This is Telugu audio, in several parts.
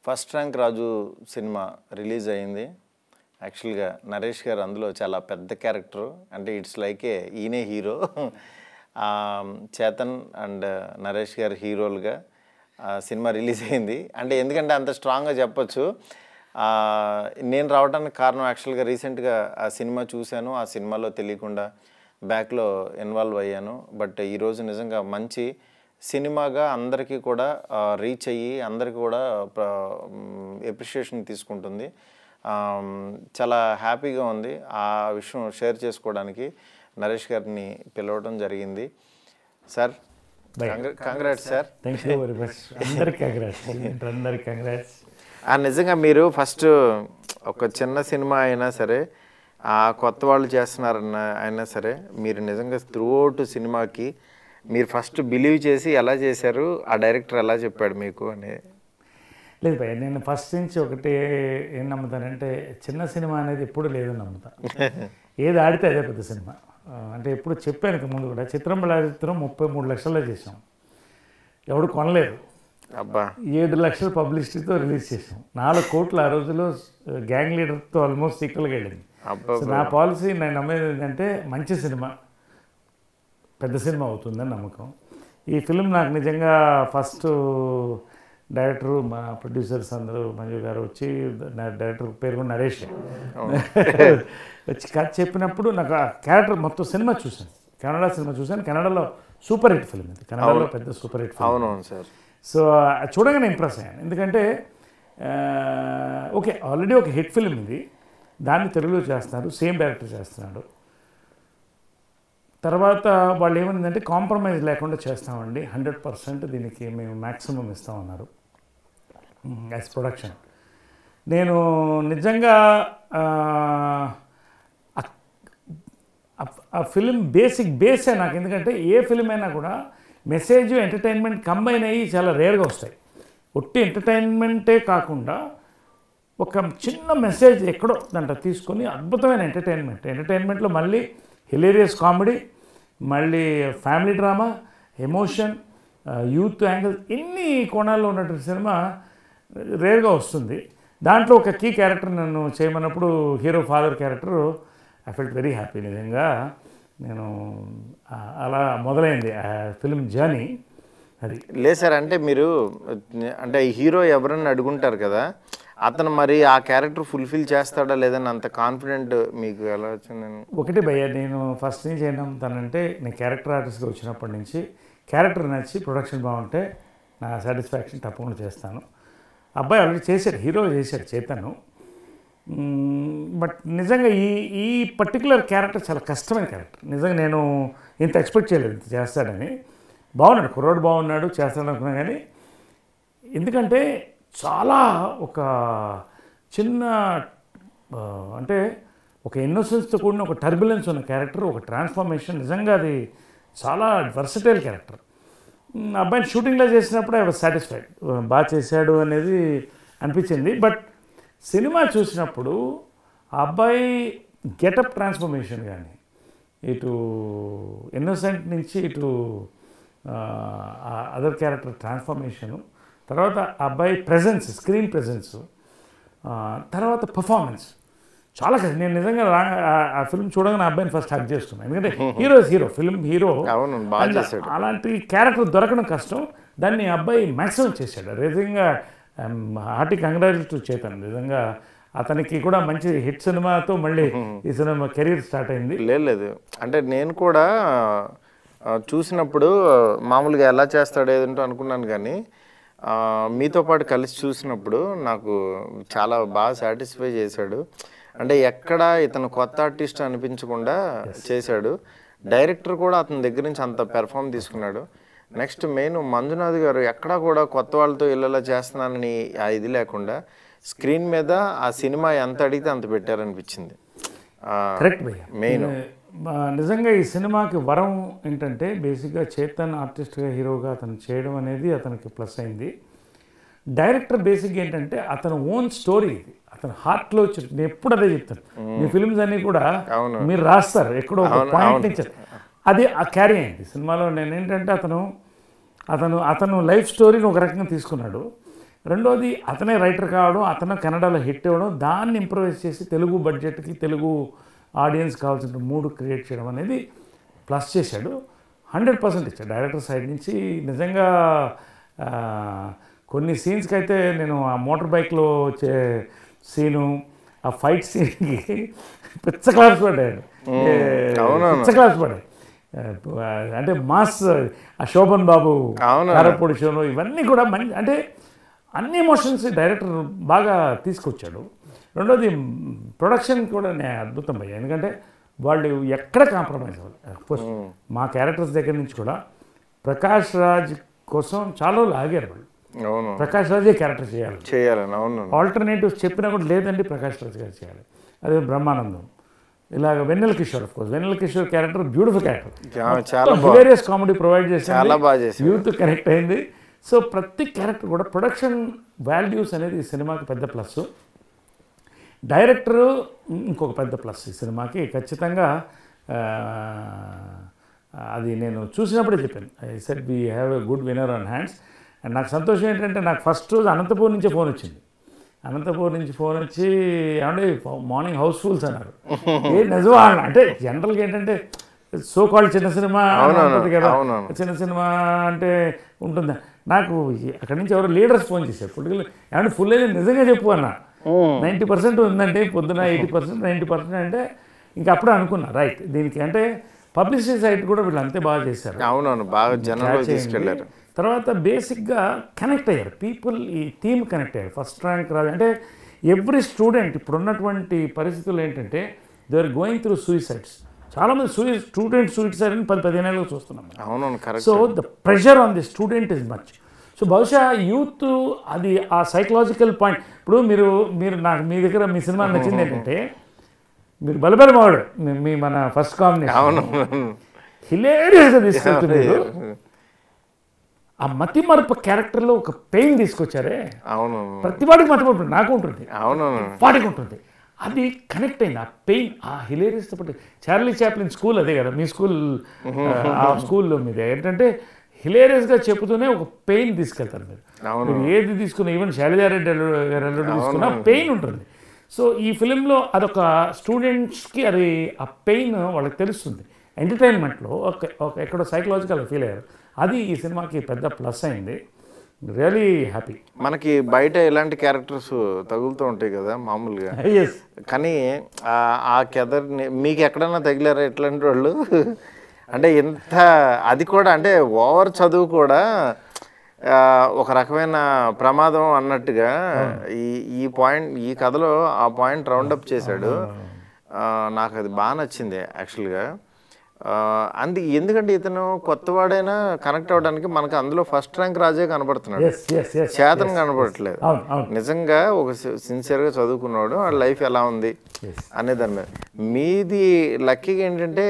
First rank Raju cinema release అయింది యాక్చువల్గా నరేష్ గారు అందులో చాలా పెద్ద క్యారెక్టర్ అంటే ఇట్స్ లైక్ ఏ ఈయనే హీరో ఆ, చేతన్ అండ్ నరేష్ గారు హీరోలుగా ఆ సినిమా రిలీజ్ అయింది అంటే ఎందుకంటే అంత స్ట్రాంగ్గా చెప్పొచ్చు ఆ, నేను రావడానికి కారణం యాక్చువల్గా రీసెంట్గా ఆ సినిమా చూశాను ఆ సినిమాలో తెలియకుండా బ్యాక్లో ఇన్వాల్వ్ అయ్యాను బట్ ఈరోజు నిజంగా మంచి సినిమాగా అందరికీ కూడా రీచ్ అయ్యి అందరికీ కూడా ఎప్రిషియేషన్ తీసుకుంటుంది ఆమ్, చాలా హ్యాపీగా ఉంది ఆ విషయం షేర్ చేసుకోవడానికి నరేష్ గారిని పిలవడం జరిగింది sir congrats sir thank you very much అందరికి కంగ్రాట్స్ అందరికి కంగ్రాట్స్ ఆ నిజంగా మీరు ఫస్ట్ ఒక చిన్న సినిమా అయినా సరే ఆ కొత్త వాళ్ళు చేస్తున్నారన్న అయినా సరే మీరు నిజంగా త్రూఅవుట్ సినిమాకి మీరు ఫస్ట్ బిలీవ్ చేసి ఎలా చేశారు ఆ డైరెక్టర్ ఎలా చెప్పాడు మీకు అని లేదు భయ్య నేను ఫస్ట్ నుంచి ఒకటి ఏం నమ్ముతానంటే చిన్న సినిమా అనేది ఎప్పుడు లేదని నమ్ముతా ఏది ఆడితే అదే పెద్ద సినిమా ఆ, అంటే ఎప్పుడు చెప్పాను ఇంక ముందు కూడా చిత్రం చిత్రం ముప్పై మూడు లక్షల్లో చేసాం ఎవడు కొనలేదు అబ్బా ఏడు లక్షల పబ్లిసిటీతో రిలీజ్ చేసాం నాలుగు కోట్లు ఆ రోజులో గ్యాంగ్ లీడర్తో ఆల్మోస్ట్ ఈక్వల్గా వెళ్ళింది అబ్బా సో నా పాలసీ నేను నమ్మేది ఏంటంటే మంచి సినిమా పెద్ద సినిమా అవుతుందని నమ్మకం ఈ ఫిలిం నాకు నిజంగా ఫస్ట్ డైరెక్టర్ మా ప్రొడ్యూసర్స్ అందరూ మంజు గారు వచ్చి నా డైరెక్టర్ పేరు కూడా నరేష్ వచ్చి కథ చెప్పినప్పుడు నాకు ఆ క్యారెక్టర్ మొత్తం సినిమా చూశాను కన్నడ సినిమా చూశాను కన్నడలో సూపర్ హిట్ ఫిలిం ఇది కన్నడలో పెద్ద సూపర్ హిట్ ఫిలిం అవునవును సార్ సో అది చూడగానే ఇంప్రెస్ అయ్యాను ఎందుకంటే ఆ, ఓకే ఆల్రెడీ ఒక హిట్ ఫిల్మ్ ఇది దాన్ని తెలుగులో చేస్తున్నారు సేమ్ డైరెక్టర్ చేస్తున్నాడు తర్వాత వాళ్ళు ఏమైందంటే కాంప్రమైజ్ లేకుండా చేస్తామండి హండ్రెడ్ పర్సెంట్ దీనికి మేము మ్యాక్సిమం ఇస్తామన్నారు యాజ్ ప్రొడక్షన్ నేను నిజంగా ఆ, ఆ- ఆ ఫిలిం బేసిక్ బేసే నాకు ఎందుకంటే ఏ ఫిలిం అయినా కూడా మెసేజ్ ఎంటర్టైన్మెంట్ కంబైన్ అయ్యి చాలా రేర్గా వస్తాయి ఒట్టి ఎంటర్టైన్మెంటే కాకుండా ఒక చిన్న మెసేజ్ ఎక్కడో దాంట్లో తీసుకొని అద్భుతమైన ఎంటర్టైన్మెంట్ ఎంటర్టైన్మెంట్లో మళ్ళీ హిలేరియస్ కామెడీ మళ్ళీ family drama emotion youth angle ఇన్ని కోణాల్లో ఉన్నటువంటి సినిమా రేర్గా వస్తుంది దాంట్లో ఒక కీ క్యారెక్టర్ నన్ను చేయమన్నప్పుడు hero father character I felt very happy నిజంగా నేను ఆ, అలా మొదలైంది ఆ ఫిల్మ్ జర్నీ అది లేదు సార్ అంటే మీరు అంటే ఈ హీరో ఎవరన్నా అడుగుంటారు కదా అతను మరి ఆ క్యారెక్టర్ ఫుల్ఫిల్ చేస్తాడా లేదని అంత కాన్ఫిడెంట్ మీకు ఎలా వచ్చింది ఒకటి భయ్య నేను ఫస్ట్ నుంచి ఏం నమ్ముతానంటే నేను క్యారెక్టర్ ఆర్టిస్ట్గా వచ్చినప్పటి నుంచి క్యారెక్టర్ నచ్చి ప్రొడక్షన్ బాగుంటే నా సాటిస్ఫాక్షన్ తప్పకుండా చేస్తాను అబ్బాయి ఆల్రెడీ చేశాడు హీరో చేశాడు చేతను బట్ నిజంగా ఈ ఈ పర్టికులర్ క్యారెక్టర్ చాలా కష్టమైన క్యారెక్టర్ నిజంగా నేను ఇంత ఎక్స్పెక్ట్ చేయలేదు ఇంత చేస్తాడని బాగున్నాడు కుర్రోడు బాగున్నాడు చేస్తాడు అనుకున్నా కానీ ఎందుకంటే చాలా ఒక చిన్న ఆ, అంటే ఒక ఇన్నోసెన్స్తో కూడిన ఒక టర్బులెన్స్ ఉన్న క్యారెక్టర్ ఒక ట్రాన్స్ఫర్మేషన్ నిజంగా అది చాలా వర్సటైల్ క్యారెక్టర్ మ్, అబ్బాయిని షూటింగ్లో చేసినప్పుడు ఐ వాజ్ సాటిస్ఫైడ్ బాగా చేశాడు అనేది అనిపించింది బట్ సినిమా చూసినప్పుడు ఆ అబ్బాయి గెటప్ ట్రాన్స్ఫర్మేషన్ కానీ ఇటు ఇన్నోసెంట్ నుంచి ఇటు అదర్ క్యారెక్టర్ ట్రాన్స్ఫర్మేషను తర్వాత ఆ అబ్బాయి ప్రెజెన్స్ స్క్రీన్ ప్రెజెన్స్ తర్వాత పర్ఫార్మెన్స్ చాలా కష్టం నేను నిజంగా రా- ఆ- ఆ ఫిల్మ్ చూడగానే ఆ అబ్బాయిని ఫస్ట్ హక్ చేస్తున్నాను ఎందుకంటే హీరో హీరో ఫిల్మ్ హీరో అవును బాగా అండ్ చేశాడు అలాంటి క్యారెక్టర్ దొరకడం కష్టం దాన్ని ఆ అబ్బాయి మ్యాక్సిమం చేశాడు నిజంగా హార్టీ కంగ్రాచులేట్ చేతాను నిజంగా అతనికి కూడా మంచి హిట్ సినిమాతో మళ్ళీ ఈ సినిమా కెరీర్ స్టార్ట్ అయింది లేదు లేదు అంటే నేను కూడా ఆ, చూసినప్పుడు మామూలుగా ఎలా చేస్తాడు ఏదంటో అనుకున్నాను కానీ ఆ, మీతో పాటు కలిసి చూసినప్పుడు నాకు చాలా బాగా సాటిస్ఫై చేశాడు అంటే ఎక్కడ ఇతను కొత్త ఆర్టిస్ట్ అనిపించకుండా చేశాడు డైరెక్టర్ కూడా అతని దగ్గర నుంచి అంత పెర్ఫామ్ తీసుకున్నాడు నెక్స్ట్ మెయిన్ మంజునాథ్ గారు ఎక్కడా కూడా కొత్త వాళ్ళతో ఇళ్ళలా చేస్తున్నానని ఆ ఇది లేకుండా స్క్రీన్ మీద ఆ సినిమా ఎంత అడిగితే అంత పెట్టారనిపించింది ఆ, కరెక్ట్ భయ్య మెయిన్ ఆ, నిజంగా ఈ సినిమాకి వరం ఏంటంటే బేసిక్గా చేతన్ ఆర్టిస్ట్గా హీరోగా అతను చేయడం అనేది అతనికి ప్లస్ అయింది డైరెక్టర్ బేసిక్ ఏంటంటే అతను ఓన్ స్టోరీ ఇది అతను హార్ట్లో వచ్చి నేను ఎప్పుడు అదే చెప్తాను మీ ఫిల్మ్స్ అన్నీ కూడా అవును. మీరు రాస్తారు ఎక్కడో ఒక పాయింట్ నుంచి అది ఆ క్యారీ అయింది సినిమాలో నేను ఏంటంటే అతను అతను అతను లైఫ్ స్టోరీని ఒక రకంగా తీసుకున్నాడు రెండోది అతనే రైటర్ కావడం అతను కన్నడలో హిట్ అవ్వడం దాన్ని ఇంప్రూవైజ్ చేసి తెలుగు బడ్జెట్కి తెలుగు ఆడియన్స్ కావాల్సిన మూడు క్రియేట్ చేయడం అనేది ప్లస్ చేశాడు హండ్రెడ్ పర్సెంట్ ఇచ్చాడు డైరెక్టర్ సైడ్ నుంచి నిజంగా ఆ, కొన్ని సీన్స్కి అయితే నేను ఆ మోటార్ బైక్లో వచ్చే సీను ఆ ఫైట్ సీన్కి పిచ్చ క్లాస్ పడ్డాడు ఏ, అవునవును. పిచ్చ క్లాస్ పడ్డాడు ఆ, అంటే మాస్ ఆ శోభన్ బాబు అవునవును. కారపొడి షోలో ఇవన్నీ కూడా మంచి అంటే అన్ని ఎమోషన్స్ డైరెక్టర్ బాగా తీసుకొచ్చాడు రెండోది ప్రొడక్షన్ కూడా నే- అద్భుతం భయ్య ఎందుకంటే వాళ్ళు ఎక్కడ కాంప్రమైజ్ అవ్వాలి అఫ్కోర్స్ మా క్యారెక్టర్స్ దగ్గర నుంచి కూడా ప్రకాష్ రాజ్ కోసం చాలా రోజులు ఆగారు వాళ్ళు అవును ప్రకాష్ రాజే క్యారెక్టర్ చేయాలి చేయాలని అవును ఆల్టర్నేటివ్స్ చెప్పినా కూడా లేదండి ప్రకాష్ రాజ్ గారు చేయాలి అదే బ్రహ్మానందం ఇలాగ Vennela Kishore of course Vennela Kishore character beautiful character చా- చాలా బాగా హిలేరియస్ కామెడీ ప్రొవైడ్ చేసి చాలా బాగా చేశారు. యూత్ కనెక్ట్ అయింది సో ప్రతి క్యారెక్టర్ కూడా ప్రొడక్షన్ వాల్యూస్ అనేది ఈ సినిమాకి పెద్ద ప్లస్ డైరెక్టరు ఇంకొక పెద్ద ప్లస్ ఈ సినిమాకి ఖచ్చితంగా ఆ, అది నేను చూసినప్పుడే చెప్పాను I said we have a good winner on hands and నాకు సంతోషం ఏంటంటే నాకు ఫస్ట్ రోజు అనంతపూర్ నుంచే ఫోన్ వచ్చింది అనంతపూర్ నుంచి ఫోన్ వచ్చి ఏమంటే మార్నింగ్ హౌస్ఫుల్స్ అన్నారు ఏ నిజమా అన్న? అంటే జనరల్గా ఏంటంటే సో కాల్డ్ చిన్న సినిమా అవునవును, ఉంటుంది కదా అవునవును. చిన్న సినిమా అంటే ఉంటుందా నాకు ఈ- అక్కడి నుంచి ఎవరు లీడర్స్ ఫోన్ చేశారు పొలిటికల్ ఏమంటే ఫుల్ అయితే నిజంగా చెప్పు అన్న నైంటీ పర్సెంట్ ఉందంటే పొద్దున ఎయిటీ పర్సెంట్ నైంటీ పర్సెంట్ అంటే ఇంకా అప్పుడే అనుకున్నా రైట్ దీనికి అంటే పబ్లిసిటీ సైట్ కూడా వీళ్ళు అంతే బాగా చేశారు అవునవును బాగా జనంలో క్యాచ్ అయింది. తీసుకెళ్లారు తర్వాత బేసిక్గా కనెక్ట్ అయ్యారు పీపుల్ ఈ థీమ్ కనెక్ట్ అయ్యారు ఫస్ట్ ర్యాంక్ రాదు అంటే ఎవ్రీ స్టూడెంట్ ఇప్పుడు ఉన్నటువంటి పరిస్థితులు ఏంటంటే they are going through suicides చాలామంది సూయి స్టూడెంట్ సూయిసైడ్ అని పది పదిహేను ఏళ్ళలో చూస్తున్నాం మనం. అవునవును correct so the pressure on the student is much so బహుశా యూత్ అది ఆ సైకలాజికల్ పాయింట్ ఇప్పుడు మీరు మీరు నాకు మీ దగ్గర మీ సినిమా నచ్చింది ఏంటంటే మీరు బలబలి మావాడు మీ- మీ మన ఫస్ట్ కాంబినేషన్ అవును హిలేరియస్గా తీసుకెళ్తుంది మీరు ఆ మతి మరపు క్యారెక్టర్లో ఒక పెయిన్ తీసుకొచ్చారే అవును ప్రతి వాడికి మతి మరపు ఉంటుంది. నాకు ఉంటుంది అవును వాడికి ఉంటుంది అది కనెక్ట్ అయింది ఆ పెయిన్ ఆ హిలేరియస్తో పాటు చార్లీ చాప్లిన్ స్కూల్ అదే కదా మీ స్కూల్ ఆ స్కూల్లో మీద ఏంటంటే హిలేరియస్గా చెబుతూనే ఒక పెయిన్ తీసుకెళ్తారు మీరు అవును మీరు ఏది తీసుకున్నా ఈవెన్ శైలజారెడ్డి అల్లుడు గారి అల్లుడు తీసుకున్నా పెయిన్ ఉంటుంది సో ఈ ఫిలింలో అదొక స్టూడెంట్స్కి అది ఆ పెయిన్ వాళ్ళకి తెలుస్తుంది ఎంటర్టైన్మెంట్లో ఒక ఒక ఎక్కడో సైకలాజికల్ ఫీల్ అయ్యారు అది ఈ సినిమాకి పెద్ద ప్లస్ అయింది రియలీ హ్యాపీ మనకి బయట ఇలాంటి క్యారెక్టర్స్ తగులుతూ ఉంటాయి కదా మామూలుగా ఎస్ కానీ ఆ- ఆ కెదర్ని మీకు ఎక్కడన్నా తగిలారా ఇట్లాంటి వాళ్ళు అంటే ఇంత అది కూడా అంటే ఓవర్ చదువు కూడా ఆ, ఒక రకమైన ప్రమాదం అన్నట్టుగా ఈ ఈ పాయింట్ ఈ కథలో ఆ పాయింట్ రౌండప్ చేశాడు ఆ, నాకు అది బాగా నచ్చింది యాక్చువల్గా అంది ఎందుకంటే ఇతను కొత్తవాడైనా కనెక్ట్ అవ్వడానికి మనకు అందులో ఫస్ట్ ర్యాంక్ రాజే కనబడుతున్నాడు ఎస్ ఎస్ ఎస్ చేతన కనబడట్లేదు అవును అవును నిజంగా ఒక సిన్సియర్గా చదువుకున్నాడు వాళ్ళ లైఫ్ ఎలా ఉంది అనే దాని మీద మీది లక్కీగా ఏంటంటే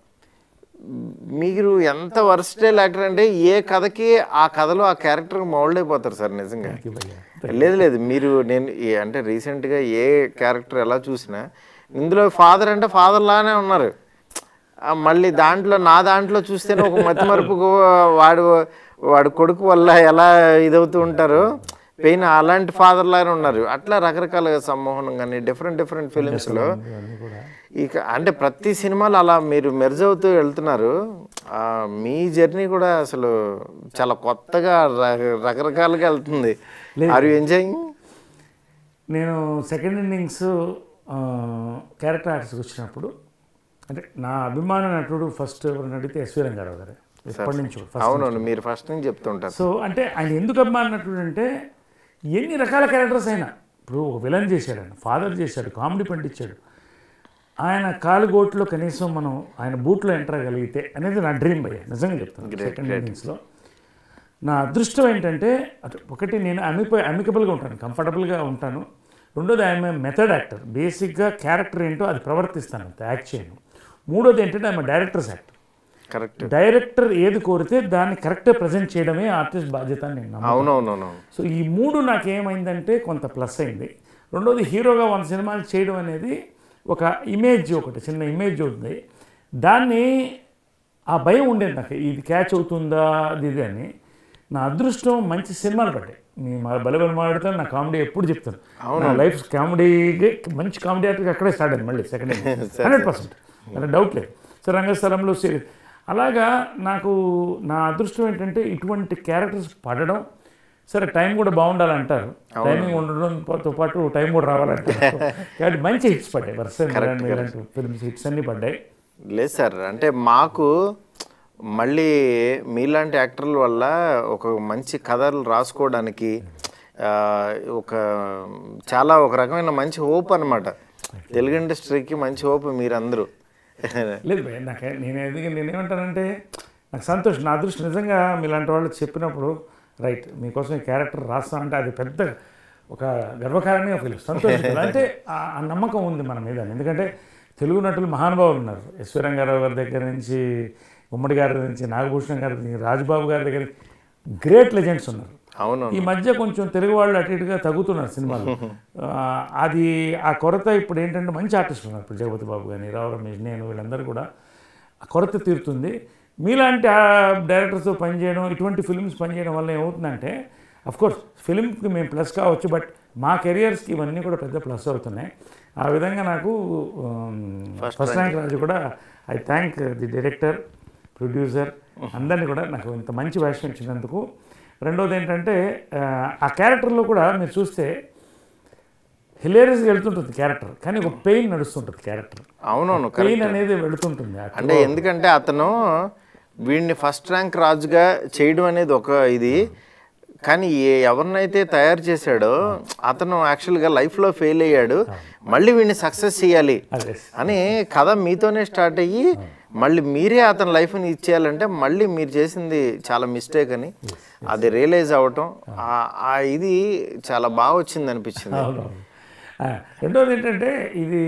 మీరు ఎంత వర్స్టైల్ యాక్టర్ అంటే ఏ కథకి ఆ కథలో ఆ క్యారెక్టర్ మౌల్డ్ అయిపోతారు సార్ నిజంగా లేదు లేదు మీరు నేను ఏ- అంటే రీసెంట్గా ఏ క్యారెక్టర్ ఎలా చూసినా ఇందులో ఫాదర్ అంటే ఫాదర్ లానే ఉన్నారు ఆ, మళ్ళీ దాంట్లో నా దాంట్లో చూస్తేనే ఒక మతి మరుపు వాడు వాడు కొడుకు వల్ల ఎలా ఇదవుతూ ఉంటారు పెయిన్ అలాంటి ఫాదర్ లానే ఉన్నారు అట్లా రకరకాల సమ్మోహనం కానీ డిఫరెంట్ డిఫరెంట్ ఫిలిమ్స్లో ఇవన్నీ కూడా ఇక అంటే ప్రతి సినిమాలో అలా మీరు మెర్జ్ అవుతూ వెళ్తున్నారు ఆ, మీ జర్నీ కూడా అసలు చాలా కొత్తగా ర- రకరకాలుగా వెళ్తుంది ఆర్ యూ ఎంజాయింగ్ నేను సెకండ్ ఇన్నింగ్స్ క్యారెక్టర్ ఆర్టిస్ట్కి వచ్చినప్పుడు అంటే నా అభిమాన నటుడు ఫస్ట్ ఎవరిని అడిగితే ఎస్వి రంగారావు గారు ఎప్పటి నుంచి ఫస్ట్ అవునవును మీరు ఫస్ట్ నుంచి చెప్తుంటారు సో అంటే ఆయన ఎందుకు అభిమాన నటుడు అంటే ఎన్ని రకాల క్యారెక్టర్స్ అయినా ఇప్పుడు ఒక విలన్ చేశాడు ఆయన ఫాదర్ చేశాడు కామెడీ పండించాడు ఆయన కాలుగోట్లో కనీసం మనం ఆయన బూట్లో ఎంటర్ అవ్వగలిగితే అనేది నా డ్రీమ్ భయ్య నిజంగా చెప్తాను సెకండ్ ఇన్నింగ్స్లో నా అదృష్టం ఏంటంటే అటు ఒకటి నేను అమిప అమికబుల్గా ఉంటాను కంఫర్టబుల్గా ఉంటాను రెండోది ఐఎమ్ మెథడ్ యాక్టర్ బేసిక్గా క్యారెక్టర్ ఏంటో అది ప్రవర్తిస్తాను అంత యాక్ట్ చేయను మూడోది ఏంటంటే I'm directors actor correct director ఏది కోరితే దాన్ని కరెక్ట్గా ప్రజెంట్ చేయడమే ఆర్టిస్ట్ బాధ్యత అని నేను నమ్ముతాను. అవునవునవును సో ఈ మూడు నాకేమైందంటే కొంత ప్లస్ అయింది రెండోది హీరోగా వన్ సినిమాలు చేయడం అనేది ఒక ఇమేజ్ ఒకటి చిన్న ఇమేజ్ ఉంది దాన్ని ఆ భయం ఉండేది నాకు ఇది క్యాచ్ అవుతుందా అది ఇది అని నా అదృష్టం మంచి సినిమాలు పడ్డాయి మీ మా బలబలి మాడితే నా కామెడీ ఎప్పుడు చెప్తాను నా లైఫ్ కామెడీకి మంచి కామెడీ యాక్టర్ అక్కడే స్టార్ట్ అయింది మళ్ళీ సెకండ్ హండ్రెడ్ పర్సెంట్ అలా డౌట్ లేదు సో రంగస్థలంలో సీరియస్ అలాగా నాకు నా అదృష్టం ఏంటంటే ఇటువంటి క్యారెక్టర్స్ పడడం సరే టైం కూడా బాగుండాలంటారు టైమింగ్ ఉండడంతో పాటు టైం కూడా రావాలంటారు కాబట్టి మంచి హిట్స్ పడ్డాయి వర్ష ఇలాంటి ఫిల్మ్స్ హిట్స్ అన్నీ పడ్డాయి లేదు సార్ అంటే మాకు మళ్ళీ మీలాంటి యాక్టర్ల వల్ల ఒక మంచి కథలు రాసుకోవడానికి ఆ, ఒక చాలా ఒక రకమైన మంచి హోప్ అనమాట తెలుగు ఇండస్ట్రీకి మంచి హోప్ మీరందరూ లేదు భయ్య నాకు నేను ఎందుకు నేనేమంటానంటే నాకు సంతోషం నా అదృష్టం నిజంగా మీలాంటి వాళ్ళు చెప్పినప్పుడు రైట్ మీకోసం ఈ క్యారెక్టర్ రాస్తా అంటే అది పెద్ద ఒక గర్వకారణంగా ఫీల్ సంతోషం అంటే ఆ ఆ నమ్మకం ఉంది మన మీద ఎందుకంటే తెలుగు నటులు మహానుభావులు ఉన్నారు ఎస్వి రంగారావు గారి దగ్గర నుంచి ఉమ్మడి గారి నుంచి నాగభూషణం గారి నుంచి రాజబాబు గారి దగ్గర గ్రేట్ లెజెండ్స్ ఉన్నారు అవును ఈ మధ్య కొంచెం తెలుగు వాళ్ళు అటు ఇటుగా తగ్గుతున్నారు సినిమాలు ఆ, అది ఆ కొరత ఇప్పుడు ఏంటంటే మంచి ఆర్టిస్టులు ఉన్నారు ఇప్పుడు జగపతి బాబు కానీ రావు రమేష్ నేను వీళ్ళందరూ కూడా ఆ కొరత తీరుతుంది మీలాంటి ఆ డైరెక్టర్స్తో పనిచేయడం ఇటువంటి ఫిల్మ్స్ పనిచేయడం వల్ల ఏమవుతుందంటే కోర్స్ ఫిల్మ్కి మేము ప్లస్ కావచ్చు బట్ మా కెరియర్స్కి ఇవన్నీ కూడా పెద్ద ప్లస్ అవుతున్నాయి ఆ విధంగా నాకు ఫస్ట్ ర్యాంక్ రాజు కూడా I thank the director producer అందరినీ కూడా నాకు ఇంత మంచి వేషం ఇచ్చినందుకు రెండోది ఏంటంటే ఆ, ఆ క్యారెక్టర్లో కూడా మీరు చూస్తే హిలేరియస్గా వెళ్తుంటుంది క్యారెక్టర్ కానీ ఒక పెయిన్ నడుస్తుంటుంది క్యారెక్టర్ అవునవును పెయిన్ అనేది వెళుతుంటుంది ఆ అంటే ఎందుకంటే అతను వీడిని ఫస్ట్ ర్యాంక్ రాజుగా చేయడం అనేది ఒక ఇది కానీ ఏ- ఎవరినైతే తయారు చేశాడో అతను యాక్చువల్గా లైఫ్లో ఫెయిల్ అయ్యాడు మళ్ళీ వీడిని సక్సెస్ చేయాలి అదే అని కథ మీతోనే స్టార్ట్ అయ్యి మళ్ళీ మీరే అతని లైఫ్ని ఇచ్చేయాలంటే మళ్ళీ మీరు చేసింది చాలా మిస్టేక్ అని అది రియలైజ్ అవ్వటం ఆ- ఆ ఇది చాలా బాగా వచ్చింది అనిపించింది అవునవును. ఆ, రెండోది ఏంటంటే ఇది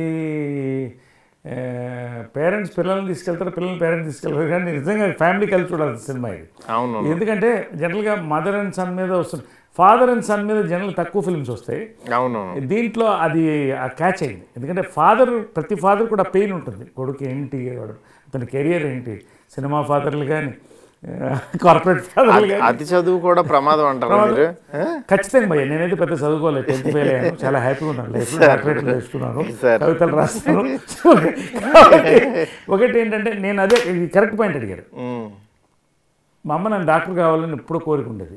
పేరెంట్స్ పిల్లల్ని తీసుకెళ్తారు పిల్లల్ని పేరెంట్స్ తీసుకెళ్తారు కానీ నిజంగా ఫ్యామిలీ కలిసి చూడాలి సినిమా ఇది అవును ఎందుకంటే జనరల్గా మదర్ అండ్ సన్ మీద వస్తుంది ఫాదర్ అండ్ సన్ మీద జనరల్ తక్కువ ఫిల్మ్స్ వస్తాయి అవును దీంట్లో అది క్యాచ్ అయింది ఎందుకంటే ఫాదర్ ప్రతి ఫాదర్ కూడా పెయిన్ ఉంటుంది కొడుకు ఏంటి వాడు అతని కెరియర్ ఏంటి సినిమా ఫాదర్లు కానీ కార్పొరేట్ ఫాదర్లు కానీ అతి చదువు కూడా ప్రమాదం అంటారు మీరు ఆ? ఖచ్చితంగా భయ్య నేనైతే పెద్ద చదువుకోలేదు టెన్త్ ఫెయిల్ అయ్యాను చాలా హ్యాపీగా ఉన్నాను లైఫ్లో డాక్టరేట్లు వేసుకున్నాను సార్. కవితలు రాస్తాను కాబట్టి ఒకటి ఏంటంటే నేను అదే ఇది కరెక్ట్ పాయింట్ అడిగారు ఉమ్, మా అమ్మ నన్ను డాక్టర్ కావాలని ఎప్పుడూ కోరిక ఉండేది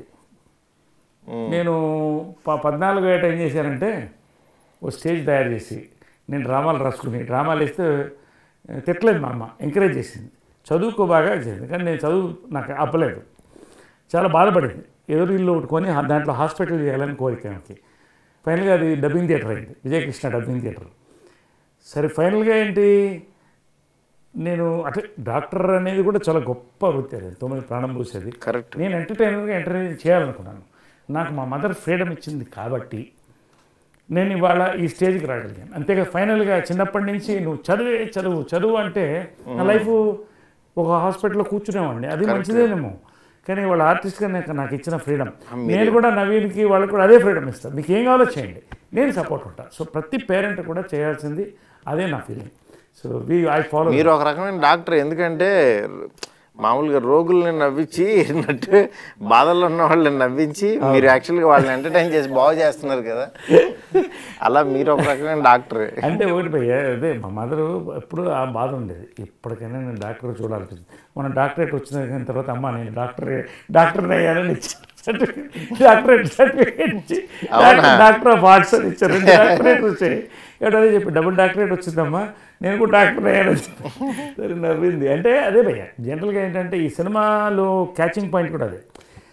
నేను ప- పద్నాలుగు ఏట ఏం చేశానంటే ఓ స్టేజ్ తయారు చేసి నేను డ్రామాలు రాసుకుని డ్రామాలు వేస్తే ఆ, తిట్టలేదు మా అమ్మ ఎంకరేజ్ చేసింది చదువుకో బాగా చేసింది కానీ నేను చదువు నాకు అప్పలేదు చాలా బాధపడింది ఎదురు ఇల్లు ఒకటి కొని ఆ దాంట్లో హాస్పిటల్ చేయాలని కోరిక ఆమెకి ఫైనల్గా అది డబ్బింగ్ థియేటర్ అయింది విజయకృష్ణ డబ్బింగ్ థియేటర్ సరే ఫైనల్గా ఏంటి నేను అంటే డాక్టర్ అనేది కూడా చాలా గొప్ప వృత్తి అది తొమ్మిది ప్రాణం పూసేది కరెక్ట్ నేను ఎంటర్టైనర్గా ఎంటర్టైన్ చేయాలనుకున్నాను నాకు మా మదర్ ఫ్రీడమ్ ఇచ్చింది కాబట్టి నేను ఇవాళ ఈ స్టేజ్కి రాగలిగాను అంతేగా ఫైనల్గా చిన్నప్పటి నుంచి నువ్వు చదివే చదువు చదువు అంటే నా లైఫ్ ఒక హాస్పిటల్లో కూర్చునేవాడిని అది మంచిదేనేమో కానీ వాళ్ళ ఆర్టిస్ట్గా నాకు నాకు ఇచ్చిన ఫ్రీడమ్ నేను కూడా నవీన్కి వాళ్ళకి కూడా అదే ఫ్రీడమ్ ఇస్తాను మీకు ఏం కావాలో చేయండి నేను సపోర్ట్ ఉంటాను సో ప్రతి పేరెంట్ కూడా చేయాల్సింది అదే నా feeling so we I follow మీరు ఒక రకమైన డాక్టర్ ఎందుకంటే మామూలుగా రోగుల్ని నవ్వించి నట్టు బాధల్లో ఉన్న వాళ్ళని నవ్వించి మీరు యాక్చువల్గా వాళ్ళని ఎంటర్టైన్ చేసి బాగు చేస్తున్నారు కదా అలా మీరు ఒక రకమైన డాక్టర్ అంటే ఒకటి భయ్య అదే మా మదర్ ఎప్పుడు ఆ బాధ ఉండేది ఎప్పటికైనా నేను డాక్టర్ చూడాలనిపించింది మన డాక్టరేట్ వచ్చిన తర్వాత అమ్మ నేను డాక్టర్ డాక్టర్ అయ్యానని ఇచ్చి డాక్టరేట్ సర్టిఫికేట్ ఇచ్చి డాక్టర్ ఆఫ్ ఆర్ట్స్ అని ఇచ్చారు రెండు డాక్టరేట్ వచ్చాయి ఏమిటో అదే చెప్పి డబుల్ డాక్టరేట్ వచ్చిందమ్మా నేను కూడా డాక్టర్ అయ్యాను సరే నవ్వింది అంటే అదే భయ్య జనరల్గా ఏంటంటే ఈ సినిమాలో క్యాచింగ్ పాయింట్ కూడా అదే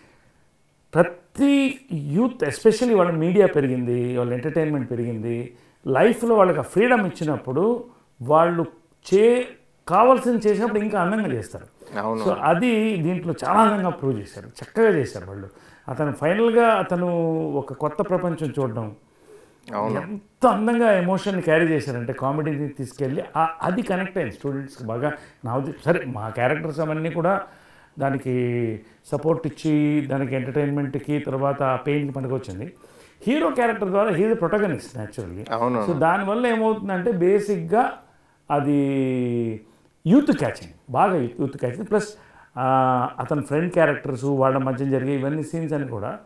ప్రతి యూత్ ఎస్పెషల్లీ వాళ్ళ మీడియా పెరిగింది వాళ్ళ ఎంటర్టైన్మెంట్ పెరిగింది లైఫ్లో వాళ్ళకి ఆ ఫ్రీడమ్ ఇచ్చినప్పుడు వాళ్ళు చే కావాల్సింది చేసినప్పుడు ఇంకా అందంగా చేస్తారు అవును సో అది దీంట్లో చాలా అందంగా ప్రూవ్ చేశారు చక్కగా చేశారు వాళ్ళు అతను ఫైనల్గా అతను ఒక కొత్త ప్రపంచం చూడడం అవును ఎంత అందంగా ఎమోషన్ క్యారీ చేశారంటే కామెడీని తీసుకెళ్ళి ఆ- అది కనెక్ట్ అయింది స్టూడెంట్స్కి బాగా నా ఉద్దేశం సరే మా క్యారెక్టర్స్ అవన్నీ కూడా దానికి సపోర్ట్ ఇచ్చి దానికి ఎంటర్టైన్మెంట్కి తర్వాత ఆ పెయిన్కి పనికొచ్చింది హీరో క్యారెక్టర్ ద్వారా హీరో ప్రొటగనిస్ట్ న్యాచురల్గా అవును సో దానివల్ల ఏమవుతుందంటే బేసిక్గా అది యూత్ క్యాచింగ్ బాగా యూత్ క్యాచింగ్ ప్లస్ అతని ఫ్రెండ్ క్యారెక్టర్స్ వాళ్ళ మధ్య జరిగే ఇవన్నీ సీన్స్ అని కూడా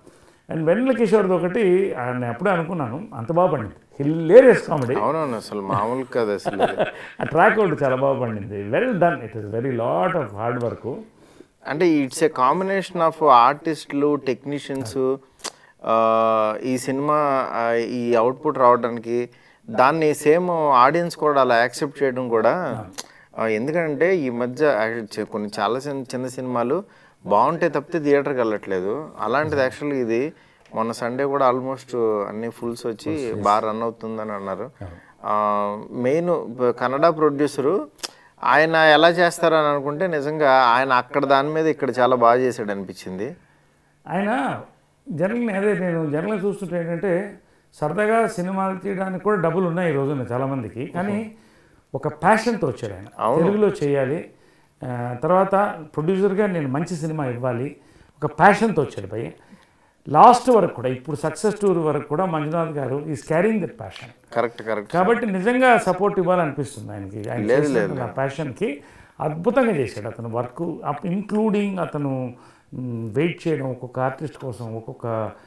అండ్ వెన్నెల కిషోర్ది ఒకటి ఆ, నేను అప్పుడే అనుకున్నాను అంత బాగా పండింది హిల్లేరియస్ కామెడీ అవునవును అసలు మామూలు కాదు అసలు ఇది. ఆ ట్రాక్ ఒకటి చాలా బాగా పండింది well done it is very lot of hard work అంటే ఇట్స్ ఏ కాంబినేషన్ ఆఫ్ ఆర్టిస్టులు టెక్నీషియన్స్ ఈ సినిమా ఆ, ఈ అవుట్పుట్ రావడానికి దాన్ని సేమ్ ఆడియన్స్ కూడా అలా యాక్సెప్ట్ చేయడం కూడా ఆ, ఎందుకంటే ఈ మధ్య యాక్చువల్ చే- కొన్ని చాలా చిన్న చిన్న సినిమాలు బాగుంటే తప్పితే థియేటర్కి వెళ్ళట్లేదు అలాంటిది యాక్చువల్గా ఇది మొన్న సండే కూడా ఆల్మోస్ట్ అన్ని ఫుల్స్ వచ్చి బాగా రన్ అవుతుందని అన్నారు మెయిన్ కన్నడ ప్రొడ్యూసరు ఆయన ఎలా చేస్తారని అనుకుంటే నిజంగా ఆయన అక్కడ దాని మీద ఇక్కడ చాలా బాగా చేశాడు అనిపించింది ఆయన జనరల్ని అదే నేను జనరల్గా చూస్తుంటే ఏంటంటే సరదాగా సినిమాలు తీయడానికి కూడా డబ్బులు ఉన్నాయి ఈ రోజున చాలామందికి కానీ ఒక ప్యాషన్తో వచ్చాడు ఆయన తెలుగులో చేయాలి ఆ, తర్వాత ప్రొడ్యూసర్గా నేను మంచి సినిమా ఇవ్వాలి ఒక ప్యాషన్తో వచ్చాడు భయ్ లాస్ట్ వరకు కూడా ఇప్పుడు సక్సెస్ టూర్ వరకు కూడా మంజునాథ్ గారు is carrying that passion correct correct కాబట్టి నిజంగా సపోర్ట్ ఇవ్వాలనిపిస్తుంది ఆయనకి ఆయన చేసిన ఆ ప్యాషన్కి అద్భుతంగా చేశాడు అతను వర్క్ ఇంక్లూడింగ్ అతను వెయిట్ చేయడం ఒక్కొక్క ఆర్టిస్ట్ కోసం ఒక్కొక్క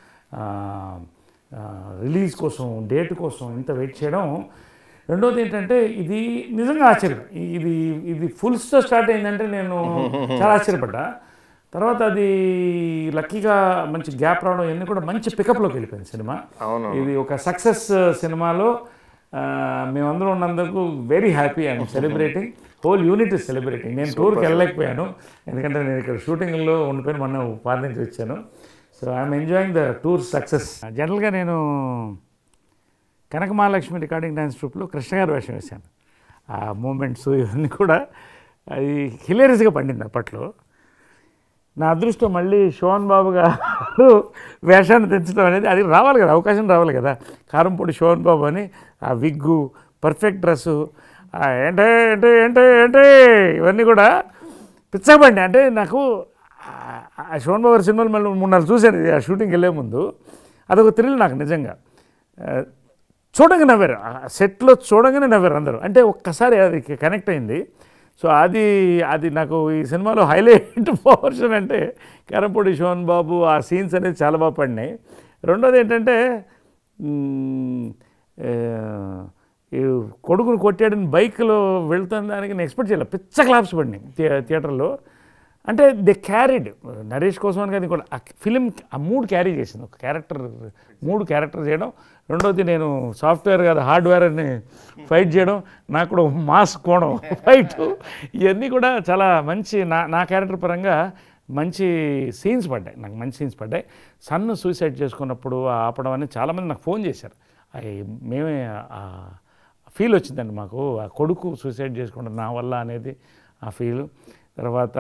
రిలీజ్ కోసం డేట్ కోసం ఇంత వెయిట్ చేయడం రెండోది ఏంటంటే ఇది నిజంగా ఆశ్చర్యం ఇది ఇది ఫుల్స్తో స్టార్ట్ అయిందంటే నేను చాలా ఆశ్చర్యపడ్డా తర్వాత అది లక్కీగా మంచి గ్యాప్ రావడం ఇవన్నీ కూడా మంచి పికప్లోకి వెళ్ళిపోయింది సినిమా అవును ఇది ఒక సక్సెస్ సినిమాలో ఆ, మేమందరం ఉన్నందుకు very happy and celebrating whole unit is celebrating నేను టూర్కి వెళ్ళలేకపోయాను ఎందుకంటే నేను ఇక్కడ షూటింగ్లో ఉండిపోయిన మొన్న పార్ నుంచి వచ్చాను so I'm enjoying the tour success జనరల్గా నేను కనక మహాలక్ష్మి రికార్డింగ్ డ్యాన్స్ ట్రూప్లో కృష్ణ గారు వేషం వేశాను ఆ మూమెంట్స్ ఇవన్నీ కూడా అది హిలేరియస్గా పండింది అప్పట్లో నా అదృష్టం మళ్ళీ శోభన్ బాబు గారు వేషాన్ని తెచ్చడం అనేది అది రావాలి కదా అవకాశం రావాలి కదా కారంపొడి శోభన్ బాబు అని ఆ విగ్గు పర్ఫెక్ట్ డ్రెస్సు ఏంటే ఏంటే ఏంటే ఏంటే ఇవన్నీ కూడా పిచ్చబండి అంటే నాకు ఆ- ఆ శోభన్ బాబు గారి సినిమాలు మళ్ళీ మూడు నాలుగు చూశాను ఇది ఆ షూటింగ్కి వెళ్ళే ముందు అదొక థ్రిల్ నాకు నిజంగా ఆ, చూడంగా నవ్వారు ఆ సెట్లో చూడంగానే నవ్వారు అందరూ అంటే ఒక్కసారి అది కనెక్ట్ అయింది సో అది అది నాకు ఈ సినిమాలో హైలైట్ పోర్షన్ అంటే కరంపూడి శోభన్ బాబు ఆ సీన్స్ అనేది చాలా బాగా పడినాయి రెండోది ఏంటంటే మ్, ఏ, ఈ కొడుకును కొట్టాడని బైక్లో వెళ్తున్న దానికి నేను ఎక్స్పెక్ట్ చేయలేదు పిచ్చ క్లాప్స్ పడినాయి థియే- థియేటర్లో అంటే దే క్యారీడ్ నరేష్ కోసం అని కాదు కూడా ఆ ఫిలిం ఆ మూడు క్యారీ చేసింది ఒక క్యారెక్టర్ మూడు క్యారెక్టర్ చేయడం రెండోది నేను సాఫ్ట్వేర్ కాదు హార్డ్వేర్ అని ఫైట్ చేయడం నాకు కూడా మాస్ కోవడం ఫైట్ ఇవన్నీ కూడా చాలా మంచి నా నా క్యారెక్టర్ పరంగా మంచి సీన్స్ పడ్డాయి నాకు మంచి సీన్స్ పడ్డాయి సన్ను సూసైడ్ చేసుకున్నప్పుడు ఆ ఆపడం అని చాలామంది నాకు ఫోన్ చేశారు అవి మేమే ఆ ఫీల్ వచ్చిందండి మాకు ఆ కొడుకు సూసైడ్ చేసుకుంటాం నా వల్ల అనేది ఆ ఫీల్ తర్వాత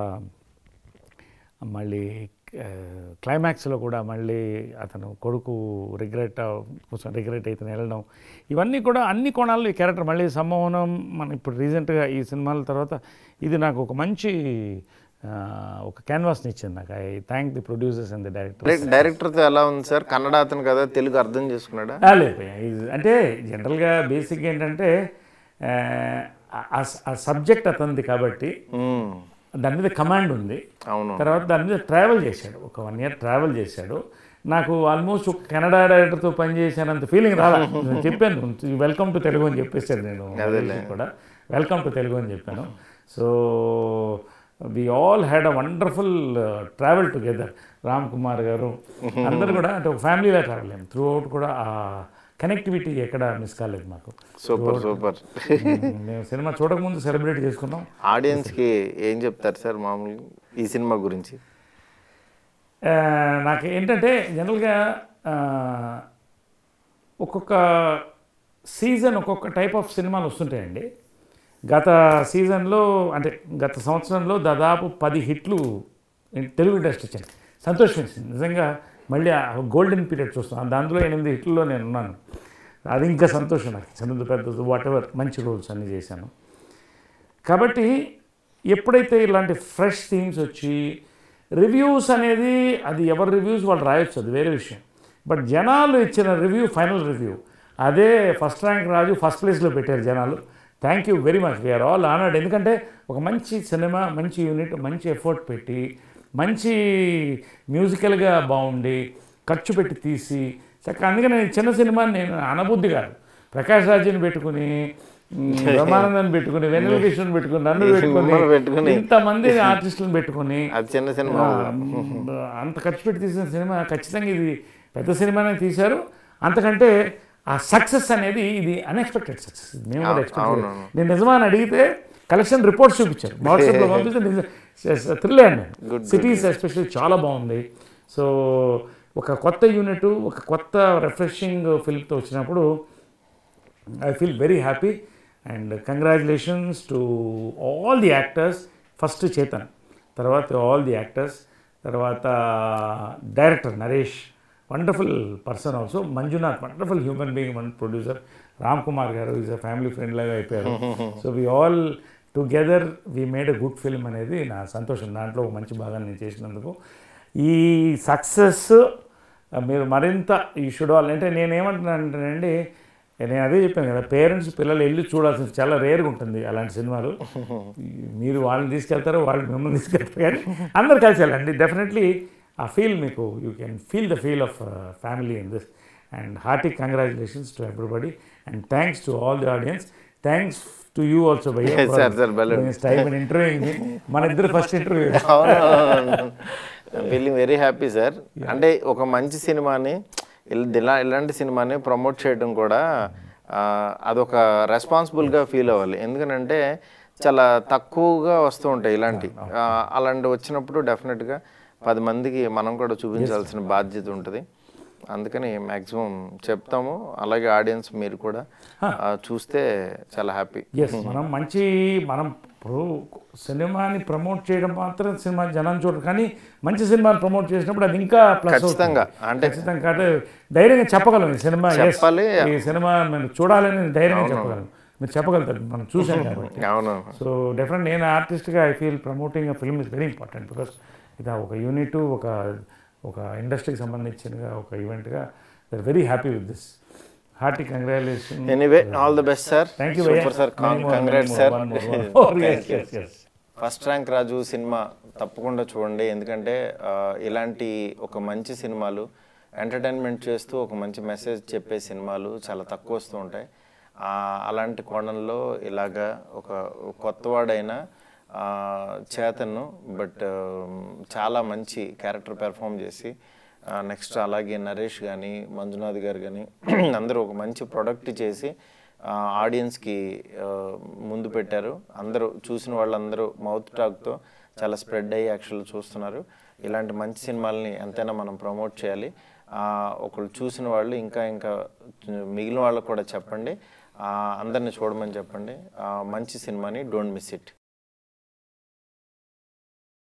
మళ్ళీ క్లైమాక్స్లో కూడా మళ్ళీ అతను కొడుకు రిగ్రెట్ కోసం రిగ్రెట్ అయితే వెళ్ళడం ఇవన్నీ కూడా అన్ని కోణాల్లో ఈ క్యారెక్టర్ మళ్ళీ సమ్మోహనం మన ఇప్పుడు రీసెంట్గా ఈ సినిమాల తర్వాత ఇది నాకు ఒక మంచి ఆ, ఒక క్యాన్వాస్ని ఇచ్చింది నాకు I thank the producers and the director డైరెక్టర్తో ఎలా ఉంది సార్ కన్నడ అతను కదా తెలుగు అర్థం చేసుకున్నాడా ఆ, లేదు భయ్యా. ఇది- అంటే జనరల్గా బేసిక్గా ఏంటంటే ఆ, ఆ- ఆ సబ్జెక్ట్ అతనిది కాబట్టి మ్మ్. దాని మీద కమాండ్ ఉంది అవును తర్వాత దాని మీద ట్రావెల్ చేశాడు ఒక వన్ ఇయర్ ట్రావెల్ చేశాడు నాకు ఆల్మోస్ట్ ఒక కెనడా డైరెక్టర్తో పనిచేశానంత ఫీలింగ్ రాలా నేను చెప్పాను వెల్కమ్ టు తెలుగు అని చెప్పేశాను నేను మహేష్కి కూడా వెల్కమ్ టు తెలుగు అని చెప్పాను so we all had a wonderful travel together Ram Kumar గారు అందరు కూడా అంటే ఒక ఫ్యామిలీలో ట్రావెల్ అయ్యాం త్రూ అవుట్ కూడా ఆ కనెక్టివిటీ ఎక్కడ మిస్ కాలేదు మాకు సూపర్ సూపర్ మేము సినిమా చూడకముందు సెలబ్రేట్ చేసుకున్నాం ఆడియన్స్కి ఏం చెప్తారు సార్ మామూలు ఈ సినిమా గురించి ఆ, నాకు ఏంటంటే జనరల్గా ఆ, ఒక్కొక్క సీజన్ ఒక్కొక్క టైప్ ఆఫ్ సినిమాలు వస్తుంటాయండి గత సీజన్లో అంటే గత సంవత్సరంలో దాదాపు పది హిట్లు తెలుగు ఇండస్ట్రీ వచ్చాయి సంతోషం వేసింది నిజంగా మళ్ళీ ఆ గోల్డెన్ పీరియడ్ చూస్తున్నాను దాంట్లో ఎనిమిది హిట్లో నేను ఉన్నాను అది ఇంకా సంతోషం నాకు చిన్నది పెద్దది వాట్ ఎవర్ మంచి రోల్స్ అన్నీ చేశాను కాబట్టి ఎప్పుడైతే ఇలాంటి ఫ్రెష్ థీమ్స్ వచ్చి రివ్యూస్ అనేది అది ఎవరి రివ్యూస్ వాళ్ళు రాయొచ్చు అది వేరే విషయం బట్ జనాలు ఇచ్చిన రివ్యూ ఫైనల్ రివ్యూ అదే ఫస్ట్ ర్యాంక్ రాజు ఫస్ట్ ప్లేస్లో పెట్టారు జనాలు thank you very much we are all honoured ఎందుకంటే ఒక మంచి సినిమా మంచి యూనిట్ మంచి ఎఫర్ట్ పెట్టి మంచి మ్యూజికల్గా బాగుండి ఖర్చు పెట్టి తీసి చక్కగా అందుకని నేను చిన్న సినిమాని నేను అనబుద్ధి కాదు ప్రకాష్ రాజుని పెట్టుకుని ఉమ్, బ్రహ్మానందాన్ని పెట్టుకుని వెన్నెల కృష్ణని పెట్టుకుని నన్ను మిమ్మల్ని పెట్టుకుని పెట్టుకుని. ఇంతమంది ఆర్టిస్టులను పెట్టుకుని అది చిన్న సినిమా ఆ, అంత ఖర్చు పెట్టి తీసిన సినిమా ఖచ్చితంగా ఇది పెద్ద సినిమానే తీశారు అంతకంటే ఆ సక్సెస్ అనేది ఇది అన్ఎక్స్పెక్టెడ్ సక్సెస్ మేము కూడా ఎక్స్పెక్ట్ నేను నిజమా అని అడిగితే కలెక్షన్ రిపోర్ట్స్ చూపించారు వాట్సాప్లో పంపిస్తే థ్రిల్ అయ్యాను నేను సిటీస్ ఎస్పెషల్లీ చాలా బాగుంది సో ఒక కొత్త యూనిట్ ఒక కొత్త రిఫ్రెషింగ్ ఫిల్మ్తో వచ్చినప్పుడు I feel very happy and congratulations to all the actors first Chetan తర్వాత ఆల్ ది యాక్టర్స్ తర్వాత director Naresh wonderful person also Manjunath wonderful human being one producer Ram Kumar గారు ఈజ్ అ ఫ్యామిలీ ఫ్రెండ్ లాగా అయిపోయారు so we all together we made a good film అనేది నా సంతోషం దాంట్లో ఒక మంచి భాగాన్ని నేను చేసినందుకు ఈ సక్సెస్ మీరు మరింత ఈ షుడ్ ఆల్ అంటే నేనేమంటున్నానంటేనండి నేను అదే చెప్పాను కదా పేరెంట్స్ పిల్లలు వెళ్ళి చూడాల్సింది చాలా రేర్గా ఉంటుంది అలాంటి సినిమాలు ఈ- మీరు వాళ్ళని తీసుకెళ్తారు వాళ్ళు మిమ్మల్ని తీసుకెళ్తారు కానీ అందరు కలిసి వెళ్ళండి డెఫినెట్లీ ఆ ఫీల్ మీకు you can feel the feel of family in this and hearty congratulations to everybody and thanks to all the audience thanks to you also bye Yes, sir, sir, balloon. Time interview మన ఇద్దరు first interview feeling very happy sir అంటే ఒక మంచి సినిమాని ఇల్- ఇలా ఇలాంటి సినిమాని ప్రమోట్ చేయడం కూడా ఆ, అదొక రెస్పాన్సిబుల్గా ఫీల్ అవ్వాలి ఎందుకంటే చాలా తక్కువగా వస్తూ ఉంటాయి ఇలాంటి ఆ, అలాంటి వచ్చినప్పుడు డెఫినెట్గా పది మందికి మనం కూడా చూపించాల్సిన బాధ్యత ఉంటుంది అందుకని మ్యాక్సిమం చెప్తాము అలాగే ఆడియన్స్ మీరు కూడా ఆ, చూస్తే చాలా హ్యాపీ ఎస్ మనం మంచి మనం ఇప్పుడు సినిమాని ప్రమోట్ చేయడం మాత్రం సినిమా జనం చూడరు కానీ మంచి సినిమాని ప్రమోట్ చేసినప్పుడు అది ఇంకా ప్లస్ ఖచ్చితంగా అంటే ఖచ్చితంగా అంటే ధైర్యంగా చెప్పగలం ఈ సినిమా yes, చెప్పాలి. ఈ సినిమా మేము చూడాలని ధైర్యంగా చెప్పగలం మీరు చెప్పగలుగుతారు మనం చూసాం కాబట్టి అవును సో డెఫినెట్ నేను ఆర్టిస్ట్గా I feel promoting a film is very important because ఇది ఒక యూనిట్ ఒక ఒక ఇండస్ట్రీకి సంబంధించినగా ఒక ఈవెంట్గా they're very happy with this hearty congratulation anyway all the best sir thank you super sir congrats sir sir first rank Raju cinema తప్పకుండా చూడండి ఎందుకంటే ఆ, ఇలాంటి ఒక మంచి సినిమాలు ఎంటర్టైన్మెంట్ చేస్తూ ఒక మంచి మెసేజ్ చెప్పే సినిమాలు చాలా తక్కువ వస్తూ ఉంటాయి ఆ, అలాంటి కోణంలో ఇలాగా ఒక కొత్తవాడైన ఆ, చేతన్ను బట్ చాలా మంచి క్యారెక్టర్ పెర్ఫామ్ చేసి నెక్స్ట్ అలాగే నరేష్ కానీ మంజునాథ్ గారు కానీ అందరూ ఒక మంచి ప్రొడక్ట్ చేసి ఆడియన్స్కి ముందు పెట్టారు అందరూ చూసిన వాళ్ళందరూ మౌత్ టాక్తో చాలా స్ప్రెడ్ అయ్యి యాక్చువల్ చూస్తున్నారు ఇలాంటి మంచి సినిమాలని ఎంతైనా మనం ప్రమోట్ చేయాలి ఆ, ఒకళ్ళు చూసిన వాళ్ళు ఇంకా ఇంకా మిగిలిన వాళ్ళకు కూడా చెప్పండి ఆ, అందరిని చూడమని చెప్పండి ఆ, మంచి సినిమాని డోంట్ మిస్ ఇట్